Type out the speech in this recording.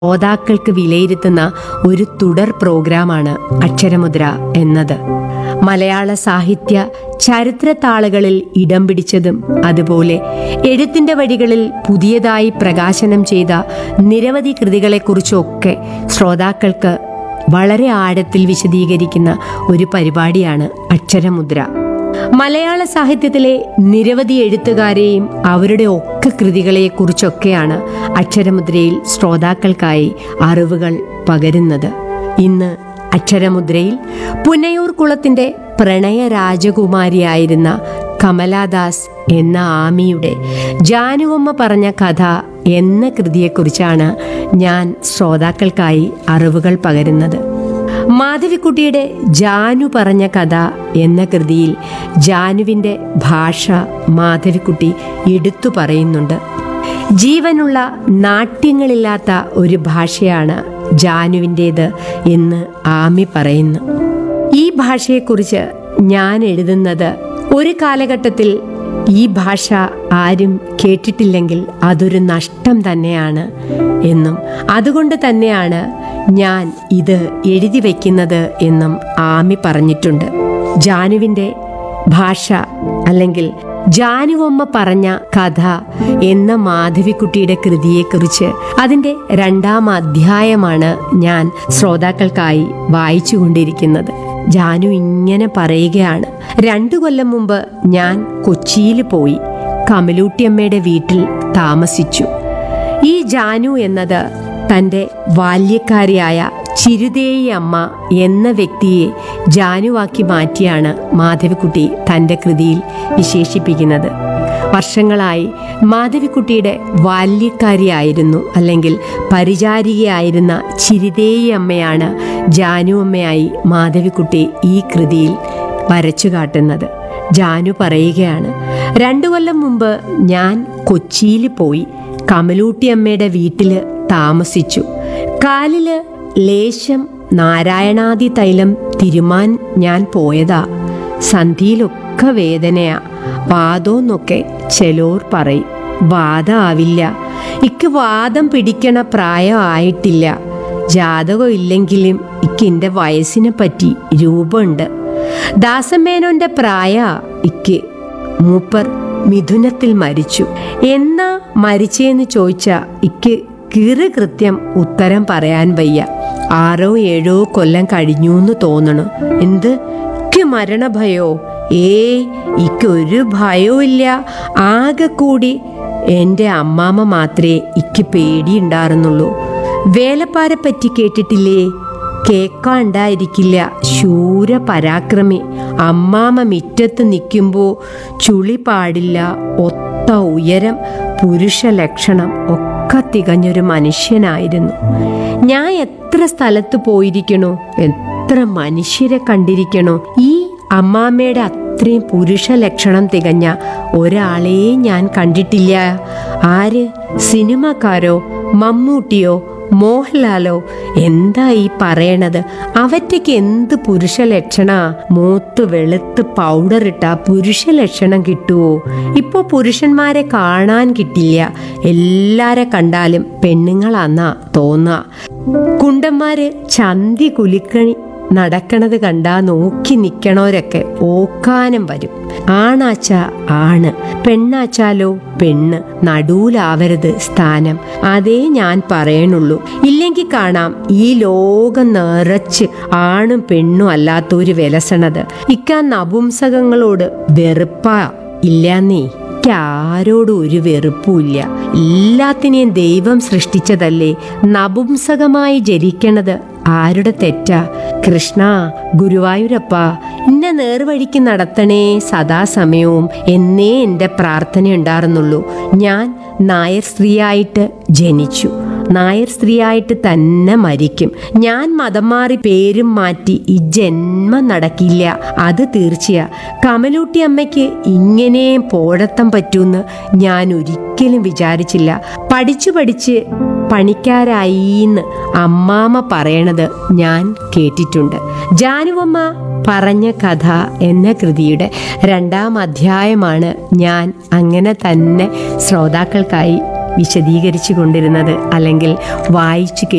ശ്രോതാക്കൾക്ക് വിലയിരുത്തുന്ന ഒരു തുടർ പ്രോഗ്രാമാണ് അക്ഷരമുദ്ര എന്നത് മലയാള സാഹിത്യ ചരിത്രത്താളുകളിൽ ഇടം പിടിച്ചതും അതുപോലെ എഴുത്തിന്റെ വഴികളിൽ പുതിയതായി പ്രകാശനം ചെയ്ത നിരവധി കൃതികളെക്കുറിച്ചൊക്കെ ശ്രോതാക്കൾക്ക് വളരെ ആഴത്തിൽ വിശദീകരിക്കുന്ന ഒരു പരിപാടിയാണ് അക്ഷരമുദ്ര മലയാള സാഹിത്യത്തിലെ നിരവധി എഴുത്തുകാരെയും അവരുടെ ഒക്കെ കൃതികളെക്കുറിച്ചൊക്കെയാണ് അക്ഷരമുദ്രയിൽ ശ്രോതാക്കൾക്കായി അറിവുകൾ പകരുന്നത് ഇന്ന് അക്ഷരമുദ്രയിൽ പുനയൂർ കുളത്തിന്റെ പ്രണയ രാജകുമാരിയായിരുന്ന കമലാദാസ് എന്ന ആമിയുടെ ജാനുവമ്മ പറഞ്ഞ കഥ എന്ന കൃതിയെക്കുറിച്ചാണ് ഞാൻ ശ്രോതാക്കൾക്കായി അറിവുകൾ പകരുന്നത് മാധവിക്കുട്ടിയുടെ ജാനു പറഞ്ഞ കഥ എന്ന കൃതിയിൽ ജാനുവിൻ്റെ ഭാഷ മാധവിക്കുട്ടി എടുത്തു പറയുന്നുണ്ട് ജീവനുള്ള നാട്യങ്ങളില്ലാത്ത ഒരു ഭാഷയാണ് ജാനുവിൻ്റേത് എന്ന് ആമി പറയുന്നു ഈ ഭാഷയെക്കുറിച്ച് ഞാൻ എഴുതുന്നത് ഒരു കാലഘട്ടത്തിൽ ഈ ഭാഷ ആരും കേട്ടിട്ടില്ലെങ്കിൽ അതൊരു നഷ്ടം തന്നെയാണ് എന്നും അതുകൊണ്ട് തന്നെയാണ് ഞാൻ ഇത് എഴുതി വയ്ക്കുന്നത് എന്നും ആമി പറഞ്ഞിട്ടുണ്ട് ജാനുവിൻ്റെ ഭാഷ അല്ലെങ്കിൽ ജാനുവമ്മ പറഞ്ഞ കഥ എന്ന മാധവിക്കുട്ടിയുടെ കൃതിയെക്കുറിച്ച് അതിൻ്റെ രണ്ടാം അധ്യായമാണ് ഞാൻ ശ്രോതാക്കൾക്കായി വായിച്ചുകൊണ്ടിരിക്കുന്നത് ജാനു ഇങ്ങനെ പറയുകയാണ് രണ്ടു കൊല്ലം മുമ്പ് ഞാൻ കൊച്ചിയിൽ പോയി കമലൂട്ടിയമ്മയുടെ വീട്ടിൽ താമസിച്ചു ഈ ജാനു എന്നത് തൻ്റെ ബാല്യക്കാരിയായ ചിരുതേയി അമ്മ എന്ന വ്യക്തിയെ ജാനുവാക്കി മാറ്റിയാണ് മാധവിക്കുട്ടി തൻ്റെ കൃതിയിൽ വിശേഷിപ്പിക്കുന്നത് വർഷങ്ങളായി മാധവിക്കുട്ടിയുടെ ബാല്യക്കാരിയായിരുന്നു അല്ലെങ്കിൽ പരിചാരികയായിരുന്ന ചിരിതേയി അമ്മയാണ് ജാനു അമ്മയായി മാധവിക്കുട്ടി ഈ കൃതിയിൽ വരച്ചു കാട്ടുന്നത് ജാനു പറയുകയാണ് രണ്ടു കൊല്ലം മുമ്പ് ഞാൻ കൊച്ചിയിൽ പോയി കമലൂട്ടി അമ്മയുടെ വീട്ടിൽ താമസിച്ചു കാലില് ലേശം നാരായണാദി തൈലം തിരുമാൻ ഞാൻ പോയതാ സന്ധിയിലൊക്കെ വേദനയാ വാദോന്നൊക്കെ ചെലോർ പറയും വാദം ആവില്ല ഇക്ക് വാദം പിടിക്കണ പ്രായം ആയിട്ടില്ല ജാതകം ഇല്ലെങ്കിലും ഇക്കിൻ്റെ വയസ്സിനെ പറ്റി രൂപമുണ്ട് ദാസമേനോന്റെ പ്രായ ഇക്ക് മൂപ്പർ മിഥുനത്തിൽ മരിച്ചു എന്നാ മരിച്ചേന്ന് ചോദിച്ച ഇക്ക് കീറ് കൃത്യം ഉത്തരം പറയാൻ വയ്യ ആറോ ഏഴോ കൊല്ലം കഴിഞ്ഞൂന്ന് തോന്നണു എന്ത് ഇക്ക് മരണഭയോ ഏയ് ഇക്കൊരു ഭയവും ഇല്ല ആകെ കൂടി എൻ്റെ അമ്മാമ്മ മാത്രമേ ഇക്ക് പേടിയുണ്ടായിരുന്നുള്ളൂ വേലപ്പാരെ പറ്റി കേട്ടിട്ടില്ലേ കേൾക്കാണ്ടായിരിക്കില്ല ശൂര പരാക്രമി അമ്മാമ്മ മിറ്റത്ത് നിൽക്കുമ്പോൾ ചുളി പാടില്ല ഒത്ത ഉയരം പുരുഷ ലക്ഷണം ഒക്കെ തികഞ്ഞൊരു മനുഷ്യനായിരുന്നു ഞാൻ എത്ര സ്ഥലത്ത് പോയിരിക്കണോ എത്ര മനുഷ്യരെ കണ്ടിരിക്കണോ ഈ അമ്മാമ്മയുടെ അത്രയും പുരുഷ ലക്ഷണം തികഞ്ഞ ഒരാളെയും ഞാൻ കണ്ടിട്ടില്ല ആര് സിനിമക്കാരോ മമ്മൂട്ടിയോ മോഹൻലാലോ എന്താ ഈ പറയണത് അവറ്റയ്ക്ക് എന്ത് പുരുഷ ലക്ഷണ മൂത്ത് വെളുത്ത് പൗഡർ ഇട്ട പുരുഷ ലക്ഷണം കിട്ടുവോ ഇപ്പോ പുരുഷന്മാരെ കാണാൻ കിട്ടില്ല എല്ലാരെ കണ്ടാലും പെണ്ണുങ്ങളാന്നാ തോന്നുക കുണ്ടന്മാര് ചന്തി കുലിക്കണി നടക്കണത് കണ്ടാ നോക്കി നിക്കണോരൊക്കെ ഓക്കാനം വരും ആണാച്ച ആണ് പെണ്ണാച്ചാലോ പെണ്ണ് നടൂലാവരുത് സ്ഥാനം അതേ ഞാൻ പറയണുള്ളൂ ഇല്ലെങ്കിൽ കാണാം ഈ ലോകം നിറച്ച് ആണും പെണ്ണും അല്ലാത്തൊരു വിലസണത് ഇക്കാ നപുംസകങ്ങളോട് വെറുപ്പാ ഇല്ലാന്നേ ആരോടും ഒരു വെറുപ്പുമില്ല എല്ലാത്തിനെയും ദൈവം സൃഷ്ടിച്ചതല്ലേ നപുംസകമായി ജനിക്കണത് ആരുടെ തെറ്റാ കൃഷ്ണ ഗുരുവായൂരപ്പ എന്നെ നേർവഴിക്ക് നടത്തണേ സദാസമയവും എന്നേ എൻ്റെ പ്രാർത്ഥന ഉണ്ടായിരുന്നുള്ളൂ ഞാൻ നായർ സ്ത്രീയായിട്ട് ജനിച്ചു നായർ സ്ത്രീയായിട്ട് തന്നെ മരിക്കും ഞാൻ മതം മാറി പേരും മാറ്റി ഈ ജന്മം നടക്കില്ല അത് തീർച്ചയാ കമലൂട്ടി അമ്മയ്ക്ക് ഇങ്ങനെ പോഴത്തം പറ്റൂന്ന് ഞാൻ ഒരിക്കലും വിചാരിച്ചില്ല പഠിച്ചു പഠിച്ച് പണിക്കാരായിന്ന് അമ്മാമ്മ പറയണത് ഞാൻ കേട്ടിട്ടുണ്ട് ജാനുവമ്മ പറഞ്ഞ കഥ എന്ന കൃതിയുടെ രണ്ടാം അധ്യായമാണ് ഞാൻ അങ്ങനെ തന്നെ ശ്രോതാക്കൾക്കായി വിശദീകരിച്ചു കൊണ്ടിരുന്നത് അല്ലെങ്കിൽ വായിച്ചു